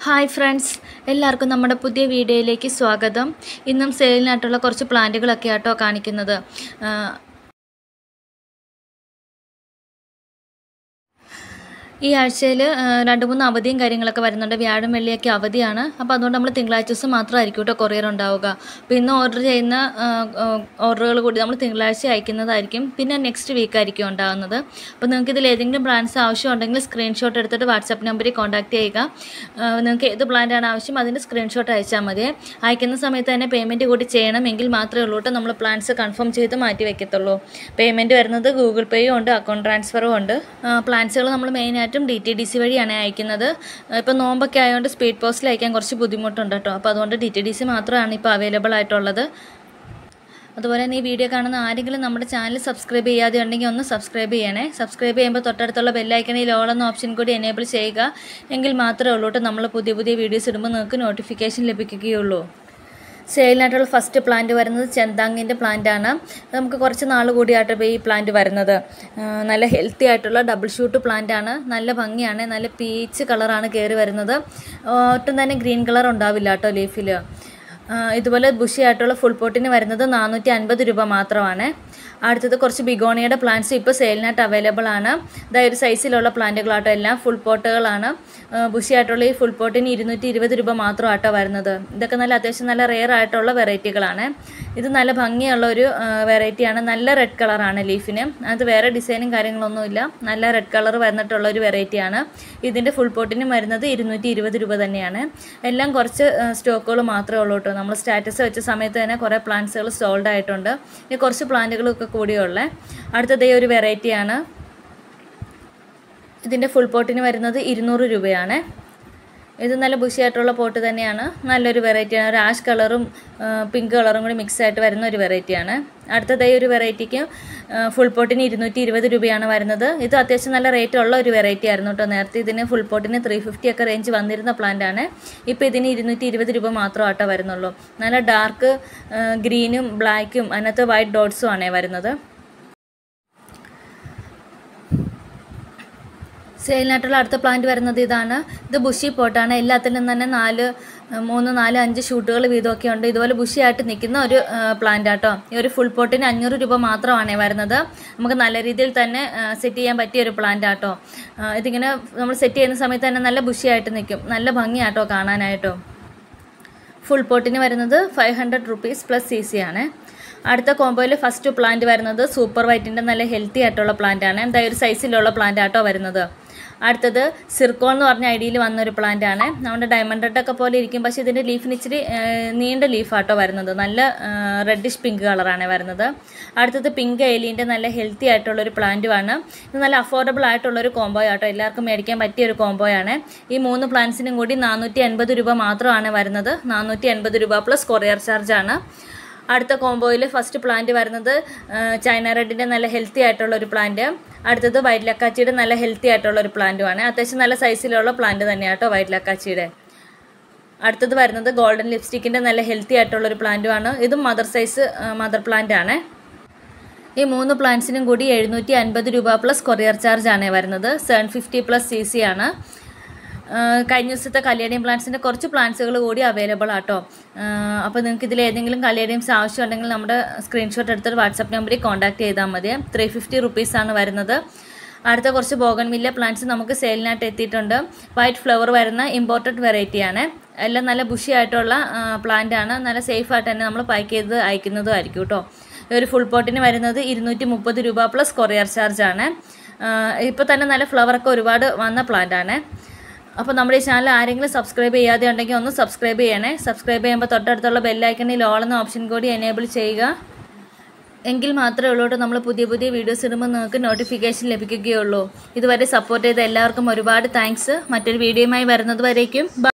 hi friends എല്ലാവർക്കും നമ്മുടെ പുതിയ വീഡിയോയിലേക്ക് സ്വാഗതം ഇന്നും സെയിലിനായിട്ടുള്ള കുറച്ച് പ്ലാന്റുകളൊക്കെ ആട്ടോ കാണിക്കുന്നത് ആ, ഈ ആഴ്ചയിൽ രണ്ട് മൂന്ന് അവധിയും കാര്യങ്ങളൊക്കെ വരുന്നുണ്ട് വ്യാഴം വെള്ളിയൊക്കെ അവധിയാണ് അപ്പോൾ അതുകൊണ്ട് നമ്മൾ തിങ്കളാഴ്ച ദിവസം മാത്രമായിരിക്കും കേട്ടോ കൊറിയർ ഉണ്ടാവുക അപ്പോൾ ഇന്ന് ഓർഡർ ചെയ്യുന്ന ഓർഡറുകൾ കൂടി നമ്മൾ തിങ്കളാഴ്ച അയക്കുന്നതായിരിക്കും പിന്നെ നെക്സ്റ്റ് വീക്ക് ആയിരിക്കും ഉണ്ടാകുന്നത് അപ്പോൾ നിങ്ങൾക്ക് ഇതിൽ ഏതെങ്കിലും ബ്രാൻഡ്സ് ആവശ്യമുണ്ടെങ്കിൽ സ്ക്രീൻഷോട്ട് എടുത്തിട്ട് വാട്സാപ്പ് നമ്പറിൽ കോൺടാക്ട് ചെയ്യുക ആ, നിങ്ങൾക്ക് ഏത് ബ്രാൻഡാണ് ആവശ്യം അതിൻ്റെ സ്ക്രീൻഷോട്ട് അയച്ചാൽ മതി അയക്കുന്ന സമയത്ത് തന്നെ പേയ്മെൻറ്റ് കൂടി ചെയ്യണം എങ്കിൽ മാത്രമേ ഉള്ളൂ കേട്ടോ നമ്മൾ പ്ലാൻസ് കൺഫേം ചെയ്ത് മാറ്റി വെക്കത്തുള്ളൂ പേയ്മെൻറ്റ് വരുന്നത് ഗൂഗിൾ പേയും ഉണ്ട് അക്കൗണ്ട് ട്രാൻസ്ഫറും ഉണ്ട് പ്ലാൻസുകൾ നമ്മൾ മെയിനായിട്ടും ഡി ടി ഡി സി വഴിയാണ് അയക്കുന്നത് ഇപ്പോൾ നോമ്പൊക്കെ ആയതുകൊണ്ട് സ്പീഡ് പോസ്റ്റിൽ അയക്കാൻ കുറച്ച് ബുദ്ധിമുട്ടുണ്ട് കേട്ടോ അപ്പോൾ അതുകൊണ്ട് ഡി ടി ഡി സി മാത്രമാണ് ഇപ്പോൾ അവൈലബിൾ ആയിട്ടുള്ളത് അതുപോലെ തന്നെ ഈ വീഡിയോ കാണുന്ന ആരെങ്കിലും നമ്മുടെ ചാനൽ സബ്സ്ക്രൈബ് ചെയ്യാതെ ഉണ്ടെങ്കിൽ ഒന്ന് സബ്സ്ക്രൈബ് ചെയ്യണേ സബ്സ്ക്രൈബ് ചെയ്യുമ്പോൾ തൊട്ടടുത്തുള്ള ബെല്ലൈക്കണിൽ ഓൾ എന്ന ഓപ്ഷൻ കൂടി എനേബിൾ ചെയ്യുക എങ്കിൽ മാത്രമേ ഉള്ളൂ കേട്ടോ നമ്മൾ പുതിയ പുതിയ വീഡിയോസ് ഇടുമ്പോൾ നിങ്ങൾക്ക് നോട്ടിഫിക്കേഷൻ ലഭിക്കുകയുള്ളൂ സെയിലിനായിട്ടുള്ള ഫസ്റ്റ് പ്ലാന്റ് വരുന്നത് ചെന്താങ്ങിൻ്റെ പ്ലാന്റാണ് നമുക്ക് കുറച്ച് നാൾ കൂടിയായിട്ട് ഇപ്പോൾ ഈ പ്ലാന്റ് വരുന്നത് ആ, നല്ല ഹെൽത്തി ആയിട്ടുള്ള ഡബിൾ ഷൂട്ട് പ്ലാന്റാണ് നല്ല ഭംഗിയാണ് നല്ല പീച്ച് കളറാണ് കയറി വരുന്നത് ഒട്ടും തന്നെ ഗ്രീൻ കളർ ഉണ്ടാവില്ല കേട്ടോ ലീഫിൽ ഇതുപോലെ ബുഷി ആയിട്ടുള്ള ഫുൾ പോട്ടിന് വരുന്നത് നാനൂറ്റി അൻപത് രൂപ മാത്രമാണ് അടുത്തത് കുറച്ച് ബിഗോണിയുടെ പ്ലാന്റ്സ് ഇപ്പോൾ സെയിലിനായിട്ട് അവൈലബിൾ ആണ് ഇതാ ഒരു സൈസിലുള്ള പ്ലാന്റുകളാട്ടോ എല്ലാം ഫുൾ പോട്ടുകളാണ് ബുഷി ആയിട്ടുള്ള ഈ ഫുൾ പോട്ടിന് ഇരുന്നൂറ്റി ഇരുപത് രൂപ മാത്രം ആട്ടോ വരുന്നത് ഇതൊക്കെ നല്ല അത്യാവശ്യം നല്ല റെയർ ആയിട്ടുള്ള വെറൈറ്റികളാണ് ഇത് നല്ല ഭംഗിയുള്ള ഒരു വെറൈറ്റിയാണ് നല്ല റെഡ് കളറാണ് ലീഫിന് അത് വേറെ ഡിസൈനും കാര്യങ്ങളൊന്നുമില്ല നല്ല റെഡ് കളർ വന്നിട്ടുള്ള ഒരു വെറൈറ്റിയാണ് ഇതിൻ്റെ ഫുൾ പോട്ടിനും വരുന്നത് ഇരുന്നൂറ്റി ഇരുപത് രൂപ തന്നെയാണ് എല്ലാം കുറച്ച് സ്റ്റോക്കുകൾ മാത്രമേ ഉള്ളൂ കേട്ടോ നമ്മൾ സ്റ്റാറ്റസ് വെച്ച സമയത്ത് തന്നെ കുറേ പ്ലാന്റ്സുകൾ സോൾഡ് ആയിട്ടുണ്ട് ഈ കുറച്ച് പ്ലാന്റുകളൊക്കെ കൂടിയുള്ളത് അടുത്തതേ ഒരു വെറൈറ്റിയാണ് ഇതിൻ്റെ ഫുൾ പോട്ടിന് വരുന്നത് ഇരുന്നൂറ് രൂപയാണ് ഇത് നല്ല ബുഷിയായിട്ടുള്ള പോട്ട് തന്നെയാണ് നല്ലൊരു വെറൈറ്റിയാണ് ഒരു ആഷ് കളറും പിങ്ക് കളറും കൂടി മിക്സ് ആയിട്ട് വരുന്ന ഒരു വെറൈറ്റിയാണ് അടുത്തതായി ഒരു വെറൈറ്റിക്ക് ഫുൾ പോട്ടിന് ഇരുന്നൂറ്റി ഇരുപത് രൂപയാണ് വരുന്നത് ഇത് അത്യാവശ്യം നല്ല റേറ്റ് ഉള്ള ഒരു വെറൈറ്റി ആയിരുന്നു കേട്ടോ നേരത്തെ ഇതിന് ഫുൾ പോട്ടിന് ത്രീ ഫിഫ്റ്റി ഒക്കെ റേഞ്ച് വന്നിരുന്ന പ്ലാന്റ് ആണ് ഇപ്പോൾ ഇതിന് ഇരുന്നൂറ്റി ഇരുപത് രൂപ മാത്രം ആട്ടോ വരുന്നുള്ളൂ നല്ല ഡാർക്ക് ഗ്രീനും ബ്ലാക്കും അതിനകത്ത് വൈറ്റ് ഡോട്ട്സും ആണേ വരുന്നത് സെയിലിനായിട്ടുള്ള അടുത്ത പ്ലാന്റ് വരുന്നത് ഇതാണ് ഇത് ബുഷി പോട്ടാണ് എല്ലാത്തിനും തന്നെ നാല് മൂന്ന് നാല് അഞ്ച് ഷൂട്ടുകൾ വീതമൊക്കെ ഉണ്ട് ഇതുപോലെ ബുഷിയായിട്ട് നിൽക്കുന്ന ഒരു പ്ലാന്റ് ആട്ടോ ഈ ഒരു ഫുൾ പോട്ടിന് അഞ്ഞൂറ് രൂപ മാത്രമാണ് വരുന്നത് നമുക്ക് നല്ല രീതിയിൽ തന്നെ സെറ്റ് ചെയ്യാൻ പറ്റിയ ഒരു പ്ലാന്റ് ആട്ടോ ആ, ഇതിങ്ങനെ നമ്മൾ സെറ്റ് ചെയ്യുന്ന സമയത്ത് തന്നെ നല്ല ബുഷിയായിട്ട് നിൽക്കും നല്ല ഭംഗിയാട്ടോ കാണാനായിട്ടോ ഫുൾ പോട്ടിന് വരുന്നത് five hundred rupees plus C C ആണ് അടുത്ത കോമ്പോയിൽ ഫസ്റ്റ് പ്ലാന്റ് വരുന്നത് സൂപ്പർ വൈറ്റിൻ്റെ നല്ല ഹെൽത്തി ആയിട്ടുള്ള പ്ലാന്റ് ആണ് എന്താ ഒരു സൈസിലുള്ള പ്ലാന്റ് ആട്ടോ വരുന്നത് അടുത്തത് സിർക്കോൺ എന്ന് പറഞ്ഞ ഐഡിയയിൽ വന്നൊരു പ്ലാന്റ് ആണ് നമ്മുടെ ഡയമണ്ട് റെഡ് ഒക്കെ പോലെ ഇരിക്കും പക്ഷേ ഇതിൻ്റെ ലീഫിന് ഇച്ചിരി ആ, നീണ്ട ലീഫാട്ടോ വരുന്നത് നല്ല റെഡിഷ് പിങ്ക് കളറാണ് വരുന്നത് അടുത്തത് പിങ്ക് എലീൻ്റെ നല്ല ഹെൽത്തി ആയിട്ടുള്ളൊരു പ്ലാന്റുമാണ് ഇത് നല്ല അഫോർഡബിൾ ആയിട്ടുള്ളൊരു കോംബോ ആട്ടോ എല്ലാവർക്കും മേടിക്കാൻ പറ്റിയ ഒരു കോംബോയാണ് ഈ മൂന്ന് പ്ലാന്റ്സിനും കൂടി നാനൂറ്റി അൻപത് രൂപ മാത്രമാണ് വരുന്നത് നാനൂറ്റി അൻപത് രൂപ പ്ലസ് കൊറിയർ ചാർജാണ് അടുത്ത കോംബോയിൽ ഫസ്റ്റ് പ്ലാന്റ് വരുന്നത് ആ, ചൈന റെഡിൻ്റെ നല്ല ഹെൽത്തി ആയിട്ടുള്ള ഒരു പ്ലാന്റ് അടുത്തത് വൈറ്റ് ലക്കാച്ചിയുടെ നല്ല ഹെൽത്തി ആയിട്ടുള്ള ഒരു പ്ലാന്റുമാണ് അത്യാവശ്യം നല്ല സൈസിലുള്ള പ്ലാന്റ് തന്നെയാണ് കേട്ടോ വൈറ്റ് ലക്കാച്ചിയുടെ അടുത്തത് വരുന്നത് ഗോൾഡൻ ലിപ്സ്റ്റിക്കിൻ്റെ നല്ല ഹെൽത്തി ആയിട്ടുള്ള ഒരു പ്ലാന്റുമാണ് ഇതും മദർ സൈസ് മദർ പ്ലാന്റ് ആണ് ഈ മൂന്ന് പ്ലാന്റ്സിനും കൂടി എഴുന്നൂറ്റി അൻപത് രൂപ പ്ലസ് കൊറിയർ ചാർജ് ആണ് വരുന്നത് seven fifty plus C C ആണ് ആ, കഴിഞ്ഞ ദിവസത്തെ കല്യാണിയം പ്ലാന്റ്സിൻ്റെ കുറച്ച് പ്ലാന്റ്സുകൾ കൂടി അവൈലബിൾ ആട്ടോ അപ്പോൾ നിങ്ങൾക്ക് ഇതിൽ ഏതെങ്കിലും കല്യാണിയംസ് ആവശ്യമുണ്ടെങ്കിൽ നമ്മുടെ സ്ക്രീൻഷോട്ട് എടുത്തിട്ട് വാട്സാപ്പ് നമ്പറിൽ കോൺടാക്ട് ചെയ്താൽ മതി ത്രീ ഫിഫ്റ്റി റുപ്പീസാണ് വരുന്നത് അടുത്ത കുറച്ച് ബോഗൺവില്ല പ്ലാന്റ്സ് നമുക്ക് സെയിലിനായിട്ട് എത്തിയിട്ടുണ്ട് വൈറ്റ് ഫ്ലവർ വരുന്ന ഇമ്പോർട്ടഡ് വെറൈറ്റിയാണ് എല്ലാം നല്ല ബുഷി ആയിട്ടുള്ള പ്ലാന്റ് ആണ് നല്ല സേഫ് ആയിട്ട് തന്നെ നമ്മൾ പാക്ക് ചെയ്ത് അയക്കുന്നതും ആയിരിക്കും കേട്ടോ ഈ ഒരു ഫുൾ പോട്ടിന് വരുന്നത് ഇരുന്നൂറ്റി മുപ്പത് രൂപ പ്ലസ് കൊറിയർ ചാർജ് ആണ് ഇപ്പോൾ തന്നെ നല്ല ഫ്ലവറൊക്കെ ഒരുപാട് വന്ന പ്ലാന്റ് ആണ് അപ്പോൾ നമ്മുടെ ഈ ചാനൽ ആരെങ്കിലും സബ്സ്ക്രൈബ് ചെയ്യാതെ ഉണ്ടെങ്കിൽ ഒന്ന് സബ്സ്ക്രൈബ് ചെയ്യണേ സബ്സ്ക്രൈബ് ചെയ്യുമ്പോൾ തൊട്ടടുത്തുള്ള ബെല്ലൈക്കണിൽ ഓൾ എന്ന ഓപ്ഷൻ കൂടി എനേബിൾ ചെയ്യുക എങ്കിൽ മാത്രമേ ഉള്ളൂ കേട്ടോ നമ്മൾ പുതിയ പുതിയ വീഡിയോസ് ഇടുമ്പോൾ നിങ്ങൾക്ക് നോട്ടിഫിക്കേഷൻ ലഭിക്കുകയുള്ളൂ ഇതുവരെ സപ്പോർട്ട് ചെയ്ത എല്ലാവർക്കും ഒരുപാട് താങ്ക്സ് മറ്റൊരു വീഡിയോയുമായി വരുന്നത് വരേക്കും